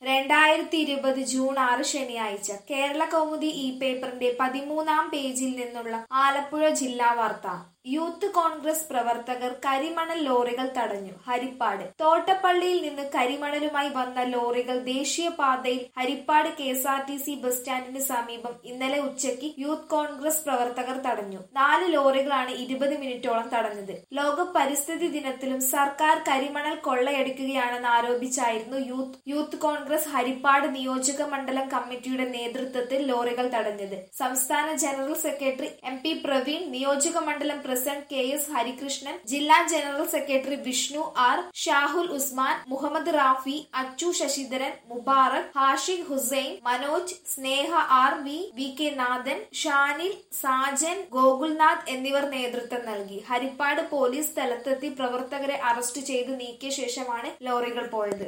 രണ്ടായിരത്തി ഇരുപത് ജൂൺ ആറ് ശനിയാഴ്ച കേരള കൗമുദി ഈ പേപ്പറിന്റെ പതിമൂന്നാം പേജിൽ നിന്നുള്ള ആലപ്പുഴ ജില്ലാ വാർത്ത യൂത്ത് കോൺഗ്രസ് പ്രവർത്തകർ കരിമണൽ ലോറികൾ തടഞ്ഞു ഹരിപ്പാട് തോട്ടപ്പള്ളിയിൽ നിന്ന് കരിമണലുമായി വന്ന ലോറികൾ ദേശീയപാതയിൽ Harippad K S R T C bus സ്റ്റാൻഡിന് സമീപം ഇന്നലെ ഉച്ചയ്ക്ക് യൂത്ത് കോൺഗ്രസ് പ്രവർത്തകർ തടഞ്ഞു നാല് ലോറികളാണ് ഇരുപത് മിനിറ്റോളം തടഞ്ഞത് ലോക പരിസ്ഥിതി ദിനത്തിലും സർക്കാർ കരിമണൽ കൊള്ളയടിക്കുകയാണെന്ന് ആരോപിച്ചായിരുന്നു യൂത്ത് യൂത്ത് കോൺഗ്രസ് ഹരിപ്പാട് നിയോജക മണ്ഡലം കമ്മിറ്റിയുടെ നേതൃത്വത്തിൽ ലോറികൾ തടഞ്ഞത് സംസ്ഥാന general secretary M P Praveen നിയോജക മണ്ഡലം പ്രസിഡന്റ് കെ എസ് ഹരികൃഷ്ണൻ ജില്ലാ general secretary Vishnu R Shahul Usman Muhammad Rafi Achu Sasidharan Mubarak Hashiq Hussain Manoj Sneha R V V K Nathan Shanil Sajan Gokulnath എന്നിവർ നേതൃത്വം നൽകി ഹരിപ്പാട് പോലീസ് സ്ഥലത്തെത്തി പ്രവർത്തകരെ അറസ്റ്റ് ചെയ്ത് നീക്കിയ ശേഷമാണ് ലോറികൾ പോയത്